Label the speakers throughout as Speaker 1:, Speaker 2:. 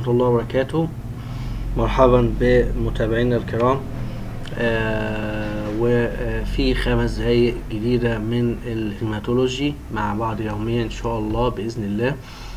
Speaker 1: ورحمة الله وبركاته مرحبا بمتابعينا الكرام آه وفي خمس دقايق جديدة من الهيماتولوجي مع بعض يوميا إن شاء الله بإذن الله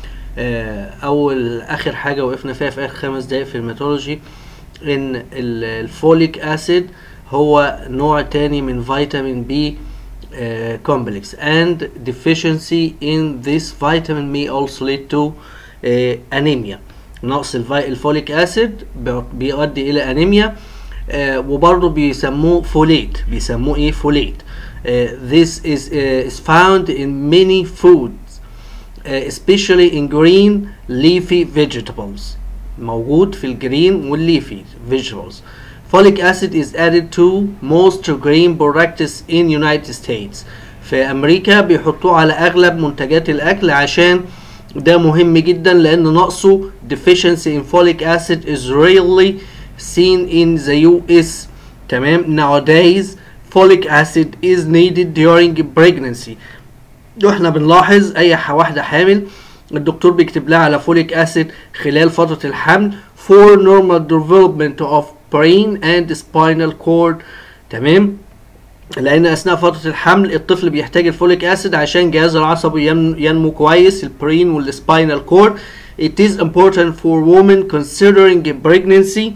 Speaker 1: آه أول آخر حاجة وقفنا فيها في آخر خمس دقايق في الهيماتولوجي إن الفوليك أسيد هو نوع تاني من فيتامين بي uh, complex and deficiency in this vitamin may also lead to uh, anemia نقص الفي... الفوليك اسيد بيؤدي الى انيميا uh, وبرضه بيسموه فوليت بيسموه ايه فوليت uh, this is uh, is found in many foods uh, especially in green leafy vegetables موجود في الجرين والليفي vegetables Folic acid is added to most grain products in United States. في أمريكا بيحطوه على أغلب منتجات الأكل عشان ده مهم جدا لأن نقصه deficiency in folic acid is rarely seen in the US. تمام nowadays folic acid is needed during pregnancy. واحنا بنلاحظ أي واحدة حامل الدكتور بيكتب لها على فوليك أسيد خلال فترة الحمل for normal development of brain and spinal cord تمام لان اثناء فتره الحمل الطفل بيحتاج الفوليك اسيد عشان جهاز العصبي ينمو كويس البرين والسباينال كورد it is important for women considering pregnancy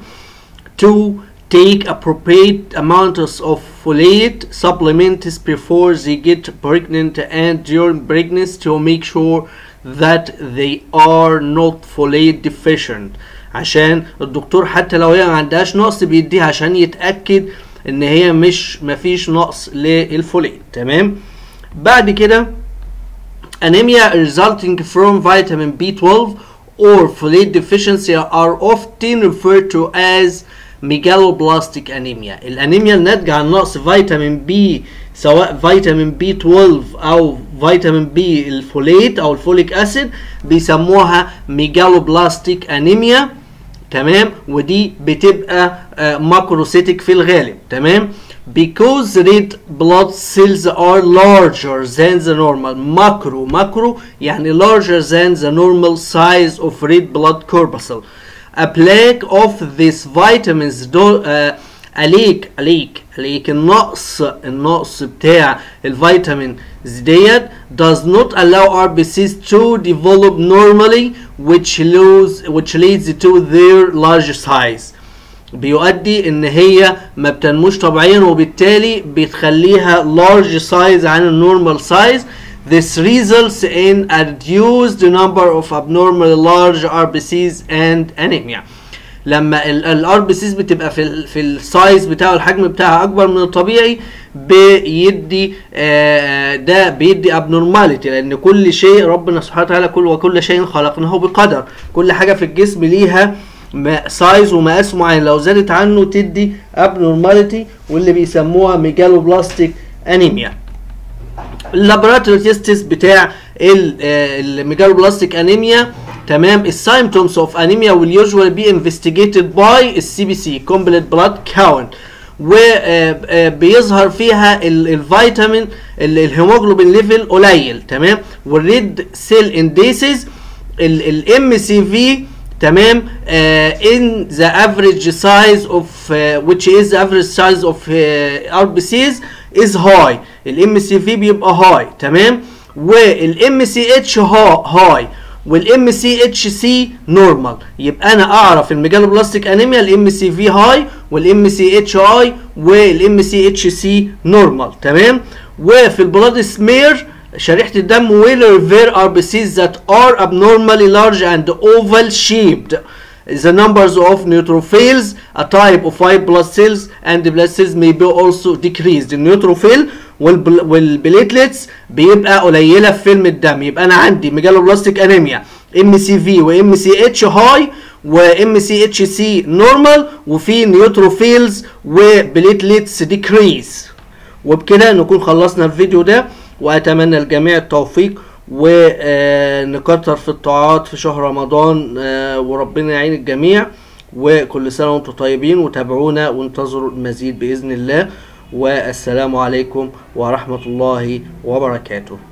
Speaker 1: to take appropriate amounts of folate supplements before they get pregnant and during pregnancy to make sure that they are not folate deficient عشان الدكتور حتى لو هي ما عندهاش نقص بيديها عشان يتاكد ان هي مش مفيش نقص للفوليت تمام بعد كده anemia resulting from vitamin B12 or folate deficiency are often referred to as megaloblastic anemia الانيميا الناتجه عن نقص فيتامين بي سواء فيتامين بي 12 او فيتامين بي الفوليت او الفوليك اسيد بيسموها ميجالوبلاستيك انيميا تمام ودي بتبقى ماكروسيتك في الغالب تمام because red blood cells are larger than the normal macro macro يعني larger than the normal size of red blood corpuscle a plaque of these vitamins do, uh, عليك عليك عليك النقص النقص بتاع الفيتامين ديت does not allow RBCs to develop normally which lose which leads to their large size بيؤدي ان هي ما بتنموش طبيعيا وبالتالي بتخليها large size عن النورمال size This results in a reduced number of abnormally large RBCs and anemia. لما الار بي سيز بتبقى في ال في السايز بتاعه الحجم بتاعها اكبر من الطبيعي بيدي آه ده بيدي ابنورماليتي لان كل شيء ربنا سبحانه وتعالى كل وكل شيء خلقناه بقدر كل حاجه في الجسم ليها سايز ومقاس معين لو زادت عنه تدي ابنورماليتي واللي بيسموها ميجالوبلاستيك انيميا اللابراتوري تيستس بتاع الميجالوبلاستيك انيميا تمام السايمتومز اوف انيميا will usually be investigated by السي بي سي complete blood count وبيظهر فيها الفيتامين الهيموجلوبين ليفل قليل تمام والريد سيل انديسز الام سي في تمام ان ذا افريج سايز اوف which is the average size of ار بي سيز is high الام سي في بيبقى هاي تمام والام سي اتش هاي والام سي اتش سي نورمال يبقى انا اعرف الميجالوبلاستيك انيميا الام سي في هاي والام سي اتش اي والام سي اتش سي نورمال تمام وفي البلاد سمير شريحه الدم will reveal RBCs that are abnormally large and oval shaped the numbers of neutrophils a type of white blood cells and the blood cells may be also decreased النيوتروفيل والبليتلتس بيبقى قليله في فيلم الدم يبقى انا عندي ميجالوبلاستيك انيميا ام سي في وام سي اتش هاي وام سي اتش سي نورمال وفي نيوتروفيلز وبليتلتس ديكريز وبكده نكون خلصنا الفيديو ده واتمنى الجميع التوفيق ونكتر في الطاعات في شهر رمضان وربنا يعين الجميع وكل سنه وانتم طيبين وتابعونا وانتظروا المزيد باذن الله والسلام عليكم ورحمه الله وبركاته